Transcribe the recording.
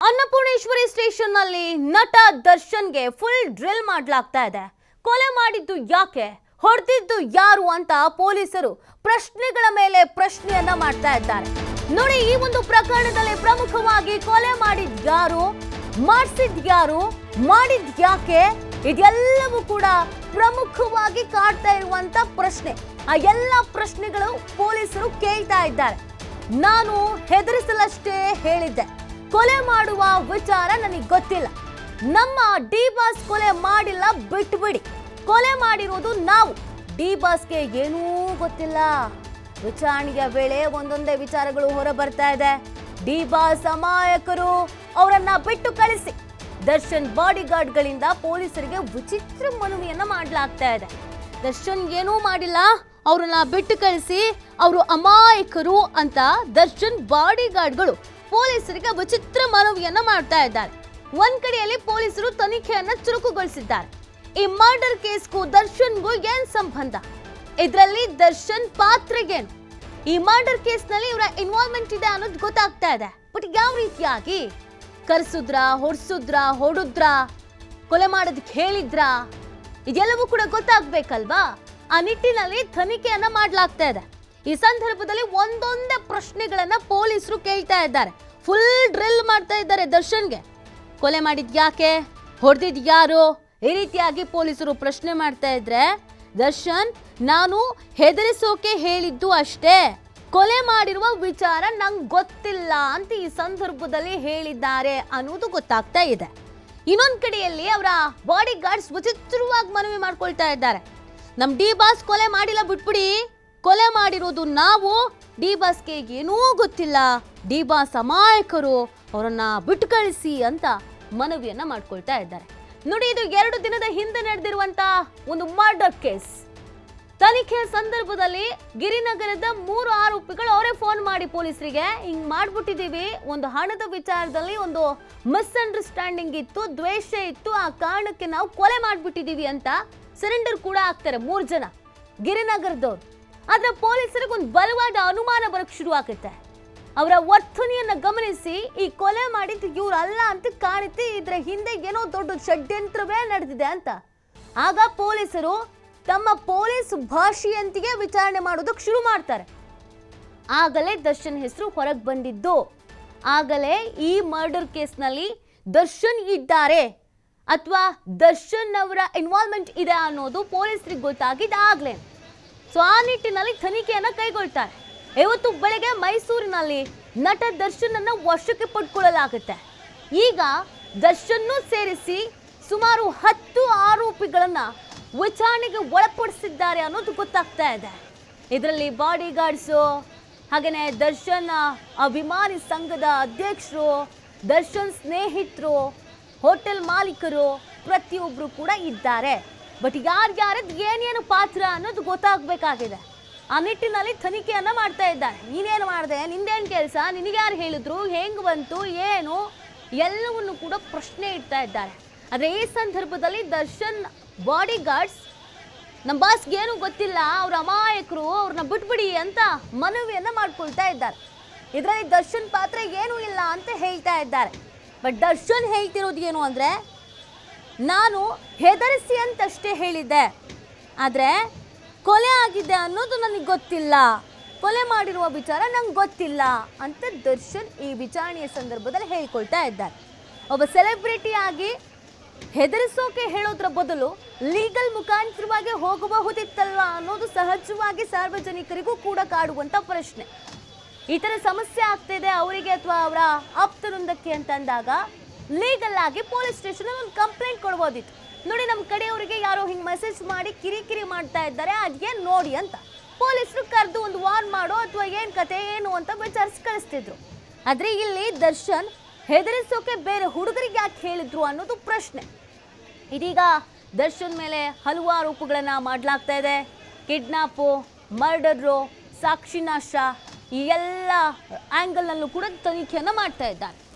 ಅನ್ನಪೂರ್ಣೇಶ್ವರಿ ಸ್ಟೇಷನ್ನಲ್ಲಿ ನಟ ದರ್ಶನ್ಗೆ full drill ಮಾಡಲಾಗ್ತಾ ಇದೆ ಕೊಲೆ ಮಾಡಿದ್ದು ಯಾಕೆ ಹೊಡೆದಿದ್ದು ಯಾರು ಅಂತ ಪೊಲೀಸರು ಪ್ರಶ್ನೆಗಳ ಮೇಲೆ ಪ್ರಶ್ನೆಯನ್ನ ಮಾಡ್ತಾ ಇದ್ದಾರೆ ನೋಡಿ ಈ ಒಂದು ಪ್ರಕರಣದಲ್ಲಿ ಪ್ರಮುಖವಾಗಿ ಕೊಲೆ ಮಾಡಿದ್ ಯಾರು ಮಾಡಿಸಿದ್ ಯಾರು ಮಾಡಿದ್ ಯಾಕೆ ಇದೆಲ್ಲವೂ ಕೂಡ ಪ್ರಮುಖವಾಗಿ ಕಾಡ್ತಾ ಇರುವಂತ ಪ್ರಶ್ನೆ ಆ ಎಲ್ಲ ಪ್ರಶ್ನೆಗಳು ಪೊಲೀಸರು ಕೇಳ್ತಾ ಇದ್ದಾರೆ ನಾನು ಹೆದರಿಸಲಷ್ಟೇ ಹೇಳಿದ್ದೆ ಕೊಲೆ ಮಾಡುವ ವಿಚಾರ ನನಗೆ ಗೊತ್ತಿಲ್ಲ ನಮ್ಮ ಡಿ ಬಾಸ್ ಕೊಲೆ ಮಾಡಿಲ್ಲ ಬಿಟ್ಬಿಡಿ ಕೊಲೆ ಮಾಡಿರೋದು ನಾವು ಡಿ ಬಾಸ್ಗೆ ಏನೂ ಗೊತ್ತಿಲ್ಲ ವಿಚಾರಣೆಯ ವೇಳೆ ಒಂದೊಂದೇ ವಿಚಾರಗಳು ಹೊರ ಬರ್ತಾ ಇದೆ ಡಿ ಬಾಸ್ ಅಮಾಯಕರು ಅವರನ್ನ ಬಿಟ್ಟು ಕಳಿಸಿ ದರ್ಶನ್ ಬಾಡಿಗಾರ್ಡ್ಗಳಿಂದ ಪೊಲೀಸರಿಗೆ ವಿಚಿತ್ರ ಮನವಿಯನ್ನ ಮಾಡಲಾಗ್ತಾ ಇದೆ ದರ್ಶನ್ ಏನೂ ಮಾಡಿಲ್ಲ ಅವ್ರನ್ನ ಬಿಟ್ಟು ಕಳಿಸಿ ಅವರು ಅಮಾಯಕರು ಅಂತ ದರ್ಶನ್ ಬಾಡಿಗಾರ್ಡ್ಗಳು ಪೊಲೀಸರಿಗೆ ವಿಚಿತ್ರ ಮನವಿಯನ್ನ ಮಾಡ್ತಾ ಇದ್ದಾರೆ ಒಂದ್ ಕಡೆಯಲ್ಲಿ ಪೊಲೀಸರು ತನಿಖೆಯನ್ನ ಚುರುಕುಗೊಳಿಸಿದ್ದಾರೆ ಈ ಮರ್ಡರ್ ಕೇಸ್ಗೂ ದರ್ಶನ್ಗೂ ಏನ್ ಸಂಬಂಧ ಇದರಲ್ಲಿ ದರ್ಶನ್ ಪಾತ್ರೆಗೇನು ಈ ಮರ್ಡರ್ ಕೇಸ್ನಲ್ಲಿ ಇವರ ಇನ್ವಾಲ್ವ್ಮೆಂಟ್ ಇದೆ ಅನ್ನೋದು ಗೊತ್ತಾಗ್ತಾ ಇದೆ ಬಟ್ ಯಾವ ರೀತಿಯಾಗಿ ಕರ್ಸುದ್ರ ಹೊಡ್ಸುದ್ರ ಹೊಡುದ್ರ ಕೊಲೆ ಮಾಡೋದಕ್ಕೆ ಹೇಳಿದ್ರ ಇದೆಲ್ಲವೂ ಕೂಡ ಗೊತ್ತಾಗ್ಬೇಕಲ್ವಾ ಆ ನಿಟ್ಟಿನಲ್ಲಿ ತನಿಖೆಯನ್ನ ಮಾಡ್ಲಾಗ್ತಾ ಇದೆ ಈ ಸಂದರ್ಭದಲ್ಲಿ ಒಂದೊಂದೇ ಪ್ರಶ್ನೆಗಳನ್ನ ಪೊಲೀಸರು ಕೇಳ್ತಾ ಇದ್ದಾರೆ ಫುಲ್ ಡ್ರಿಲ್ ಮಾಡ್ತಾ ಇದ್ದಾರೆ ದರ್ಶನ್ಗೆ ಕೊಲೆ ಮಾಡಿದ್ ಯಾಕೆ ಹೊಡೆದಿದ್ ಯಾರು ಈ ರೀತಿಯಾಗಿ ಪೊಲೀಸರು ಪ್ರಶ್ನೆ ಮಾಡ್ತಾ ಇದ್ರೆ ದರ್ಶನ್ ನಾನು ಹೆದರಿಸೋಕೆ ಹೇಳಿದ್ದು ಅಷ್ಟೇ ಕೊಲೆ ಮಾಡಿರುವ ವಿಚಾರ ನಂಗೆ ಗೊತ್ತಿಲ್ಲ ಅಂತ ಈ ಸಂದರ್ಭದಲ್ಲಿ ಹೇಳಿದ್ದಾರೆ ಅನ್ನೋದು ಗೊತ್ತಾಗ್ತಾ ಇದೆ ಇನ್ನೊಂದ್ ಕಡೆಯಲ್ಲಿ ಅವರ ಬಾಡಿ ಗಾರ್ಡ್ಸ್ ವಿಚಿತ್ರವಾಗಿ ಮನವಿ ಮಾಡ್ಕೊಳ್ತಾ ಇದ್ದಾರೆ ನಮ್ ಡಿ ಬಾಸ್ ಕೊಲೆ ಮಾಡಿಲ್ಲ ಬಿಟ್ಬಿಡಿ ಕೊಲೆ ಮಾಡಿರೋದು ನಾವು ಡಿ ಬಾಸ್ಗೆ ಏನೂ ಗೊತ್ತಿಲ್ಲ ಡಿ ಬಾಸ್ ಅಮಾಯಕರು ಅವರನ್ನ ಬಿಟ್ಟು ಕಳಿಸಿ ಅಂತ ಮನವಿಯನ್ನ ಮಾಡ್ಕೊಳ್ತಾ ಇದ್ದಾರೆ ನೋಡಿ ಇದು ಎರಡು ದಿನದ ಹಿಂದೆ ನಡೆದಿರುವಂತ ಒಂದು ಮರ್ಡರ್ ಕೇಸ್ ತನಿಖೆ ಸಂದರ್ಭದಲ್ಲಿ ಗಿರಿನಗರದ ಮೂರು ಆರೋಪಿಗಳು ಅವರೇ ಫೋನ್ ಮಾಡಿ ಪೊಲೀಸರಿಗೆ ಹಿಂಗ್ ಮಾಡ್ಬಿಟ್ಟಿದೀವಿ ಒಂದು ಹಣದ ವಿಚಾರದಲ್ಲಿ ಒಂದು ಮಿಸ್ಅಂಡರ್ಸ್ಟ್ಯಾಂಡಿಂಗ್ ಇತ್ತು ದ್ವೇಷ ಇತ್ತು ಆ ಕಾರಣಕ್ಕೆ ನಾವು ಕೊಲೆ ಮಾಡ್ಬಿಟ್ಟಿದೀವಿ ಅಂತ ಸರೆಂಡರ್ ಕೂಡ ಆಗ್ತಾರೆ ಮೂರು ಜನ ಗಿರಿನಗರದವ್ರು ಆದ್ರೆ ಪೊಲೀಸರಿಗೆ ಒಂದು ಬಲವಾದ ಅನುಮಾನ ಬರಕ್ ಶುರು ಆಗುತ್ತೆ ಅವರ ವರ್ತನೆಯನ್ನ ಗಮನಿಸಿ ಈ ಕೊಲೆ ಮಾಡಿದ್ದು ಇವ್ರು ಅಲ್ಲ ಅಂತ ಕಾಣುತ್ತೆ ಇದ್ರ ಹಿಂದೆ ಏನೋ ದೊಡ್ಡ ಷಡ್ಯಂತ್ರವೇ ನಡೆದಿದೆ ಅಂತ ಆಗ ಪೊಲೀಸರು ತಮ್ಮ ಪೊಲೀಸ್ ಭಾಷೆಯಂತೆಯೇ ವಿಚಾರಣೆ ಮಾಡೋದಕ್ಕೆ ಶುರು ಮಾಡ್ತಾರೆ ಆಗಲೇ ದರ್ಶನ್ ಹೆಸರು ಹೊರಗೆ ಬಂದಿದ್ದು ಆಗಲೇ ಈ ಮರ್ಡರ್ ಕೇಸ್ನಲ್ಲಿ ದರ್ಶನ್ ಇದ್ದಾರೆ ಅಥವಾ ದರ್ಶನ್ ಅವರ ಇನ್ವಾಲ್ವ್ಮೆಂಟ್ ಇದೆ ಅನ್ನೋದು ಪೊಲೀಸರಿಗೆ ಗೊತ್ತಾಗಿದ್ದಾಗಲೇ ಸೊ ಆ ನಿಟ್ಟಿನಲ್ಲಿ ತನಿಖೆಯನ್ನ ಕೈಗೊಳ್ತಾರೆ ಇವತ್ತು ಬೆಳಗ್ಗೆ ಮೈಸೂರಿನಲ್ಲಿ ನಟ ದರ್ಶನ್ ಅನ್ನ ವಶಕ್ಕೆ ಪಡ್ಕೊಳ್ಳಲಾಗುತ್ತೆ ಈಗ ದರ್ಶನ್ನೂ ಸೇರಿಸಿ ಸುಮಾರು ಹತ್ತು ಆರೋಪಿಗಳನ್ನ ವಿಚಾರಣೆಗೆ ಒಳಪಡಿಸಿದ್ದಾರೆ ಅನ್ನೋದು ಗೊತ್ತಾಗ್ತಾ ಇದೆ ಇದರಲ್ಲಿ ಬಾಡಿ ಗಾರ್ಡ್ಸು ಹಾಗೆಯೇ ದರ್ಶನ್ ಅಭಿಮಾನಿ ಸಂಘದ ಅಧ್ಯಕ್ಷರು ದರ್ಶನ್ ಸ್ನೇಹಿತರು ಹೋಟೆಲ್ ಮಾಲೀಕರು ಪ್ರತಿಯೊಬ್ಬರು ಕೂಡ ಇದ್ದಾರೆ ಬಟ್ ಯಾರ್ಯಾರದ್ದು ಏನೇನು ಪಾತ್ರ ಅನ್ನೋದು ಗೊತ್ತಾಗಬೇಕಾಗಿದೆ ಆ ನಿಟ್ಟಿನಲ್ಲಿ ತನಿಖೆಯನ್ನ ಮಾಡ್ತಾ ಇದ್ದಾರೆ ನೀನೇನು ಮಾಡಿದೆ ನಿಂದೇನು ಕೆಲಸ ನಿನಗ್ಯಾರು ಹೇಳಿದ್ರು ಹೆಂಗ್ ಬಂತು ಏನು ಎಲ್ಲವನ್ನು ಕೂಡ ಪ್ರಶ್ನೆ ಇಡ್ತಾ ಇದ್ದಾರೆ ಆದರೆ ಈ ಸಂದರ್ಭದಲ್ಲಿ ದರ್ಶನ್ ಬಾಡಿ ಗಾರ್ಡ್ಸ್ ನಮ್ಮ ಬಾಸ್ಗೆ ಏನು ಗೊತ್ತಿಲ್ಲ ಅವ್ರ ಅಮಾಯಕರು ಅವ್ರನ್ನ ಬಿಟ್ಬಿಡಿ ಅಂತ ಮನವಿಯನ್ನ ಮಾಡ್ಕೊಳ್ತಾ ಇದ್ದಾರೆ ಇದರಲ್ಲಿ ದರ್ಶನ್ ಪಾತ್ರ ಏನೂ ಇಲ್ಲ ಅಂತ ಹೇಳ್ತಾ ಇದ್ದಾರೆ ಬಟ್ ದರ್ಶನ್ ಹೇಳ್ತಿರೋದು ಏನು ಅಂದರೆ ನಾನು ಹೆದರಿಸಿ ಅಂತಷ್ಟೇ ಹೇಳಿದ್ದೆ ಆದರೆ ಕೊಲೆ ಆಗಿದೆ ಅನ್ನೋದು ನನಗೆ ಗೊತ್ತಿಲ್ಲ ಕೊಲೆ ಮಾಡಿರುವ ವಿಚಾರ ನಂಗೆ ಗೊತ್ತಿಲ್ಲ ಅಂತ ದರ್ಶನ್ ಈ ವಿಚಾರಣೆಯ ಸಂದರ್ಭದಲ್ಲಿ ಹೇಳ್ಕೊಳ್ತಾ ಇದ್ದಾರೆ ಒಬ್ಬ ಸೆಲೆಬ್ರಿಟಿ ಆಗಿ ಹೆದರಿಸೋಕೆ ಹೇಳೋದ್ರ ಬದಲು ಲೀಗಲ್ ಮುಖಾಂತರವಾಗಿ ಹೋಗಬಹುದಿತ್ತಲ್ವಾ ಅನ್ನೋದು ಸಹಜವಾಗಿ ಸಾರ್ವಜನಿಕರಿಗೂ ಕೂಡ ಕಾಡುವಂಥ ಪ್ರಶ್ನೆ ಈ ಥರ ಸಮಸ್ಯೆ ಆಗ್ತಿದೆ ಅವರಿಗೆ ಅಥವಾ ಅವರ ಆಪ್ತವೃಂದಕ್ಕೆ ಅಂತ ಅಂದಾಗ ಲೀಗಲ್ ಆಗಿ ಪೊಲೀಸ್ ಸ್ಟೇಷನ್ ಒಂದು ಕಂಪ್ಲೇಂಟ್ ಕೊಡ್ಬೋದಿತ್ತು ನೋಡಿ ನಮ್ಮ ಕಡೆಯವರಿಗೆ ಯಾರೋ ಹಿಂಗೆ ಮೆಸೇಜ್ ಮಾಡಿ ಕಿರಿಕಿರಿ ಮಾಡ್ತಾ ಇದ್ದಾರೆ ಅದೇನು ನೋಡಿ ಅಂತ ಪೊಲೀಸರು ಕರೆದು ಒಂದು ವಾರ್ನ್ ಮಾಡೋ ಅಥವಾ ಏನು ಕತೆ ಏನು ಅಂತ ವಿಚಾರಿಸಿ ಕಳಿಸ್ತಿದ್ರು ಆದರೆ ಇಲ್ಲಿ ದರ್ಶನ್ ಹೆದರಿಸೋಕೆ ಬೇರೆ ಹುಡುಗರಿಗೆ ಯಾಕೆ ಹೇಳಿದ್ರು ಅನ್ನೋದು ಪ್ರಶ್ನೆ ಇದೀಗ ದರ್ಶನ್ ಮೇಲೆ ಹಲವು ಆರೋಪಗಳನ್ನ ಮಾಡಲಾಗ್ತಾ ಇದೆ ಕಿಡ್ನಾಪು ಮರ್ಡರು ಸಾಕ್ಷಿನಾಶ ಈ ಎಲ್ಲ ಆ್ಯಂಗಲ್ನಲ್ಲೂ ಕೂಡ ತನಿಖೆಯನ್ನು ಮಾಡ್ತಾ ಇದ್ದಾರೆ